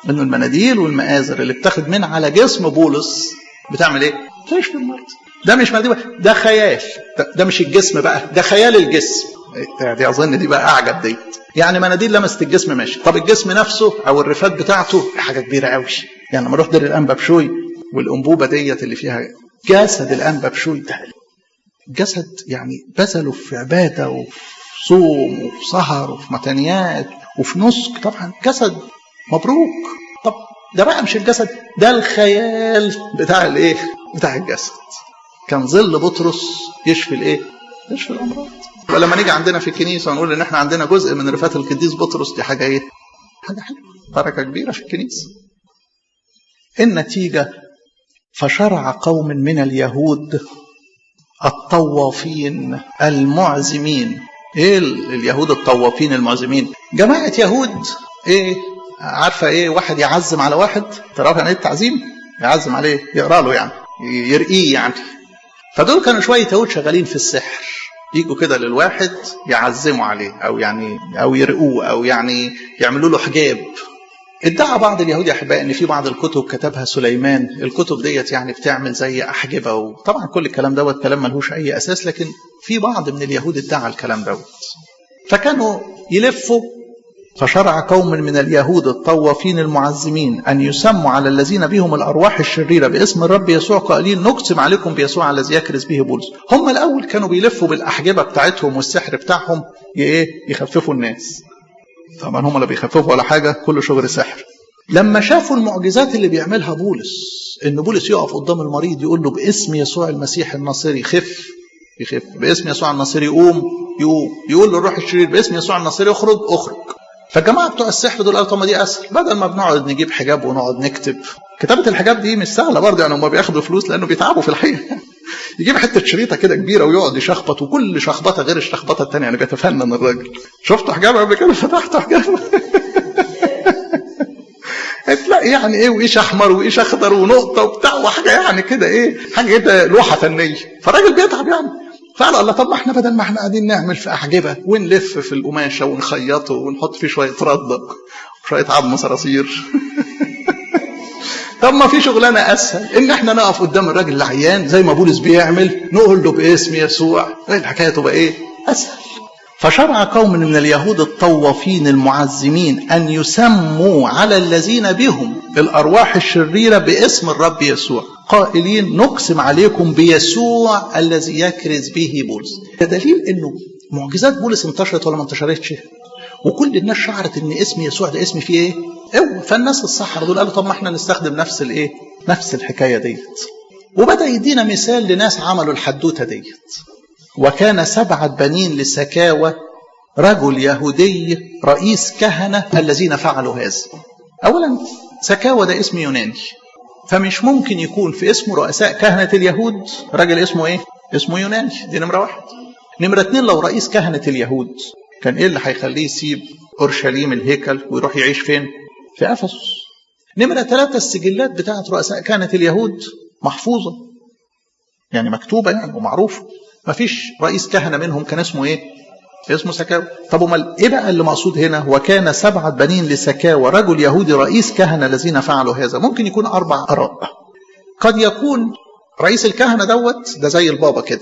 انه المناديل والمآزر اللي بتاخد من على جسم بولس بتعمل ايه؟ تشفي المرض ده مش مناديل ده خيال ده, ده مش الجسم بقى ده خيال الجسم دي اظن دي بقى اعجب ديت يعني مناديل لمست الجسم ماشي طب الجسم نفسه او الرفات بتاعته حاجه كبيره قوي يعني لما اروح دير الانبا بشوي والانبوبه ديت اللي فيها جسد الانبا بشوي ده جسد يعني بذلوا في عباده وفي صوم وفي سهر وفي متنيات وفي نسك طبعا جسد مبروك طب ده بقى مش الجسد ده الخيال بتاع الايه بتاع الجسد كان ظل بطرس يشفي الايه يشفي الامراض ولما نيجي عندنا في الكنيسه ونقول ان احنا عندنا جزء من رفات القديس بطرس دي حاجه ايه حاجه حلوه بركه كبيره في الكنيسه النتيجه فشرع قوم من اليهود الطوافين المعزمين ايه اليهود الطوافين المعزمين جماعه يهود ايه عارفه ايه واحد يعزم على واحد تعرف يعني ايه التعزيم يعزم عليه يقرا له يعني يرقيه يعني فدول كانوا شويه يهود شغالين في السحر يجوا كده للواحد يعزموا عليه او يعني او يرقوه او يعني يعملوا له حجاب ادعى بعض اليهود يا احبائي ان في بعض الكتب كتبها سليمان الكتب ديت يعني بتعمل زي احجبه وطبعا كل الكلام دوت كلام ملهوش اي اساس لكن في بعض من اليهود ادعى الكلام دوت فكانوا يلفوا فشرع قوم من اليهود الطوافين المعزمين أن يسموا على الذين بهم الأرواح الشريرة باسم الرب يسوع قائلين نقسم عليكم بيسوع الذي يكرز به بولس هم الأول كانوا بيلفوا بالأحجبة بتاعتهم والسحر بتاعهم إيه يخففوا الناس طبعا هم لا بيخففوا ولا حاجة كله شغل سحر لما شافوا المعجزات اللي بيعملها بولس ان بولس يقف قدام المريض يقول له باسم يسوع المسيح الناصري خف يخف باسم يسوع الناصري يقوم يقوم يقول للروح الشرير باسم يسوع الناصري اخرج اخرج فالجماعه بتوع السحر دول قالوا طب ما دي اسهل بدل ما بنقعد نجيب حجاب ونقعد نكتب كتابه الحجاب دي مش سهله برضه يعني هم بياخدوا فلوس لانه بيتعبوا في الحقيقه يجيب حته شريطه كده كبيره ويقعد يشخبط وكل شخبطه غير الشخبطه الثانيه يعني بيتفنن الراجل شفتوا حجاب قبل كده فتحتوا حجاب تلاقي يعني ايه وايش احمر وايش اخضر ونقطه وبتاع وحاجه يعني كده ايه حاجه كده لوحه فنيه فالراجل بيتعب يعني فقال الله طب ما احنا بدل ما احنا قاعدين نعمل في احجبه ونلف في القماشه ونخيطه ونحط فيه شويه رده وشويه عظم صراصير طب ما في شغلانه اسهل ان احنا نقف قدام الراجل العيان زي ما بولس بيعمل نقول له باسم يسوع الحكايه تبقى ايه؟ اسهل فشرع قوم من اليهود الطوافين المعزمين ان يسموا على الذين بهم الارواح الشريره باسم الرب يسوع قائلين نقسم عليكم بيسوع الذي يكرز به بولس ده دليل انه معجزات بولس انتشرت ولا ما انتشرتش وكل الناس شعرت ان اسم يسوع ده اسم فيه ايه اوعى فالناس الصحراء دول قالوا طب ما احنا نستخدم نفس الايه نفس الحكايه ديت وبدا يدينا مثال لناس عملوا الحدوته ديت وكان سبعه بنين لسكاوى رجل يهودي رئيس كهنه الذين فعلوا هذا اولا سكاوى ده اسم يوناني فمش ممكن يكون في اسمه رؤساء كهنة اليهود راجل اسمه ايه؟ اسمه يوناني دي نمرة واحد نمرة اتنين لو رئيس كهنة اليهود كان ايه اللي هيخليه يسيب اورشليم الهيكل ويروح يعيش فين؟ في افسس نمرة ثلاثة السجلات بتاعت رؤساء كهنة اليهود محفوظة يعني مكتوبة يعني ومعروفة مفيش رئيس كهنة منهم كان اسمه ايه؟ اسمه سكاوى طب امال ايه بقى اللي مقصود هنا وكان سبعه بنين لسكاوى رجل يهودي رئيس كهنه الذين فعلوا هذا ممكن يكون اربع اراء قد يكون رئيس الكهنه دوت ده زي البابا كده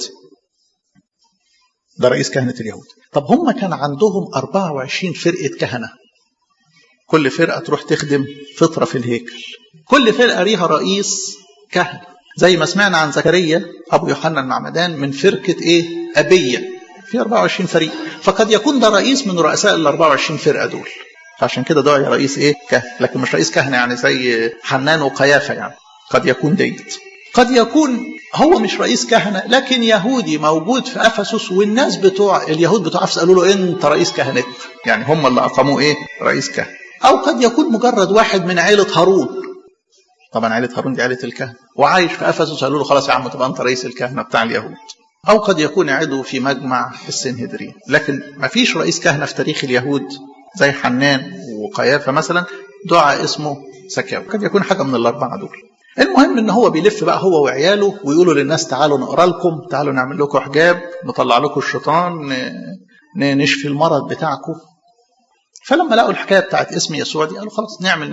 ده رئيس كهنه اليهود طب هم كان عندهم 24 فرقه كهنه كل فرقه تروح تخدم فطره في الهيكل كل فرقه ليها رئيس كهنه زي ما سمعنا عن زكريا ابو يوحنا المعمدان من فرقه ايه ابيه في 24 فريق فقد يكون ده رئيس من رؤساء ال 24 فرقه دول فعشان كده دعي رئيس ايه كهنه لكن مش رئيس كهنه يعني زي حنان وقيافه يعني قد يكون ديت قد يكون هو مش رئيس كهنه لكن يهودي موجود في افسس والناس بتوع اليهود بتوع افسس قالوا له انت رئيس كهنتنا يعني هم اللي اقاموه ايه رئيس كهنه او قد يكون مجرد واحد من عيله هارون طبعا عيله هارون دي عيله الكهنه وعايش في افسس قالوا له خلاص يا عم تبقى انت رئيس الكهنه بتاع اليهود أو قد يكون عضو في مجمع السنهدرين لكن ما فيش رئيس كهنة في تاريخ اليهود زي حنان وقيافة مثلا دعاء اسمه سكاو قد يكون حاجة من الأربعة دول المهم ان هو بيلف بقى هو وعياله ويقولوا للناس تعالوا نقرا لكم تعالوا نعمل لكم حجاب نطلع لكم الشيطان نشفي المرض بتاعكم فلما لقوا الحكايه بتاعت اسم يسوع دي قالوا خلاص نعمل